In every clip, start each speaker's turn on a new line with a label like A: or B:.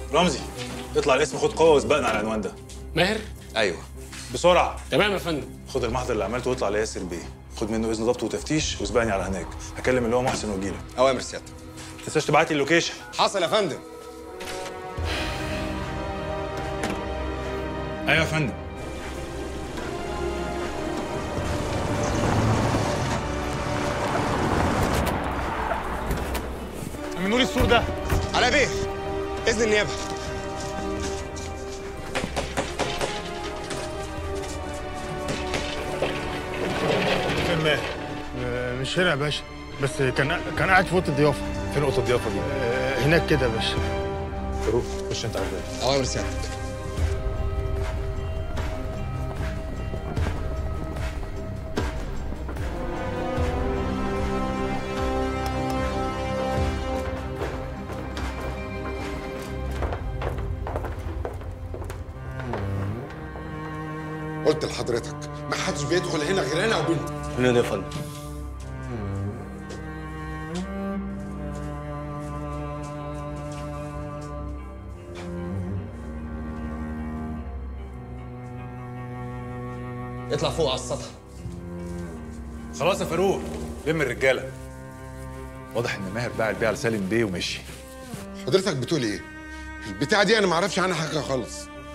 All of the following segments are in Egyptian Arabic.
A: رمزي اطلع الاسم خد قوه واسبقنا على العنوان ده
B: ماهر
C: ايوه
A: بسرعه
B: تمام يا فندم
A: خد المحضر اللي عملته واطلع لياسر بيه خد منه اذن ضبط وتفتيش واسبقني على هناك هكلم اللي هو محسن واجيلك
C: اوامر سيادتك
A: ما تنساش تبعت لي اللوكيشن
C: حصل يا فندم
A: ايوه يا فندم امنوا لي السور ده
C: على بيه اذن النيابه
A: فين ماهر
D: آه، مش هنا يا باشا بس كان كان قاعد في اوضه الضيافه
A: فين اوضه الضيافه دي
D: آه، هناك كده يا باشا
A: فاروق خش انت على الباب
C: اوامر سيادتك
E: قلت لحضرتك ما حدش بيدخل هنا غير انا وبنتي
F: هنا يا فندم
C: اطلع فوق على السطح
A: خلاص يا فاروق لم الرجاله واضح ان ماهر باع البيع لسالم بيه ومشي
E: حضرتك بتقول ايه البتاعه دي انا ما اعرفش عنها حاجه خالص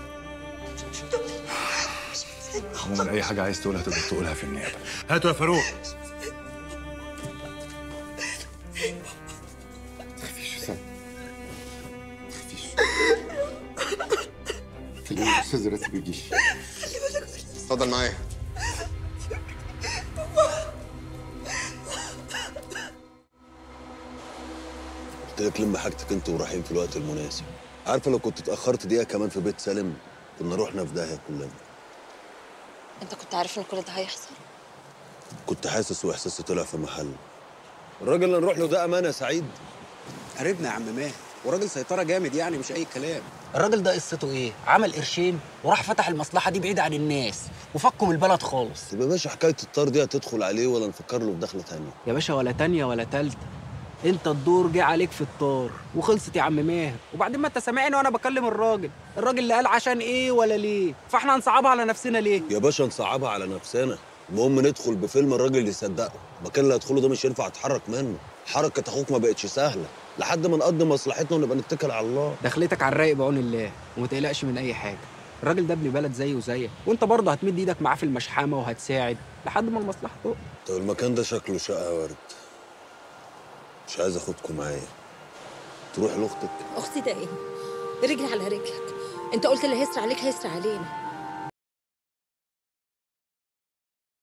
A: عموما اي حاجه عايز تقولها تقدر تقولها في النيابه هاتوا يا فاروق
E: مفيش حسام مفيش كلمة الاستاذ راتب يجيش
C: اتفضل معايا
F: قلت لك لم حاجتك انت ورايحين في الوقت المناسب عارفه لو كنت اتاخرت دقيقه كمان في بيت سالم كنا رحنا في داهيه كلنا
G: انت كنت عارف ان كل ده هيحصل
F: كنت حاسس واحساسي طلع في محل الراجل اللي نروح له ده امانه يا سعيد
H: قريبنا يا عم ماهر وراجل سيطرة جامد يعني مش أي كلام الراجل ده قصته إيه؟ عمل قرشين وراح فتح المصلحة دي بعيد عن الناس وفكوا من البلد خالص
F: طب يا باشا حكايه الطار دي هتدخل عليه ولا نفكر له في دخله تانيه
H: يا باشا ولا تانية ولا تالتة انت الدور جه عليك في الطار وخلصت يا عم ماهر وبعدين ما انت سامعني وانا بكلم الراجل الراجل اللي قال عشان ايه ولا ليه فاحنا هنصعبها على نفسنا ليه
F: يا باشا نصعبها على نفسنا المهم ندخل بفيلم الراجل اللي يصدقه المكان اللي هدخله ده مش ينفع اتحرك منه حركه اخوك ما بقتش سهله لحد ما نقضي مصلحتنا ونبقى نتكل على الله
H: دخلتك على الرايق بعون الله وما تقلقش من اي حاجه الراجل ده ابن بلد زيه وزيك وانت برضه هتمد ايدك معاه في المشحمه وهتساعد لحد ما المصلحه تقف
F: طب المكان ده شكله شقه ورد مش عايز اخدكم معايا تروح لاختك
G: اختي ده ايه رجلي على رجلك انت قلت اللي هيسرع عليك هيسرع علينا